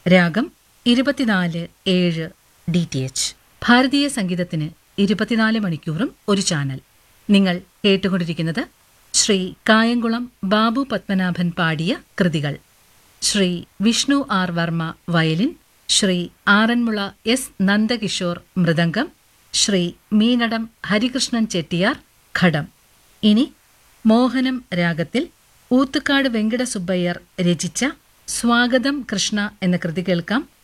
രാഗം ഇരുപത്തിനാല് ഏഴ് ഡി ടി എച്ച് ഭാരതീയ സംഗീതത്തിന് ഇരുപത്തിനാല് മണിക്കൂറും ഒരു ചാനൽ നിങ്ങൾ കേട്ടുകൊണ്ടിരിക്കുന്നത് ശ്രീ കായംകുളം ബാബു പത്മനാഭൻ പാടിയ കൃതികൾ Shri Vishnu R Varma violin Shri Aranmula S Nandakishor mridangam Shri Meenadam Harikrishnan Chettiar ghatam ഇനി മോഹനം രാഗത്തിൽ ഊത്തുകാട് വെങ്കടസുബ്ബയ്യർ രചിച്ച സ്വാഗതം കൃഷ്ണ എന്ന കൃതി കേൾക്കാം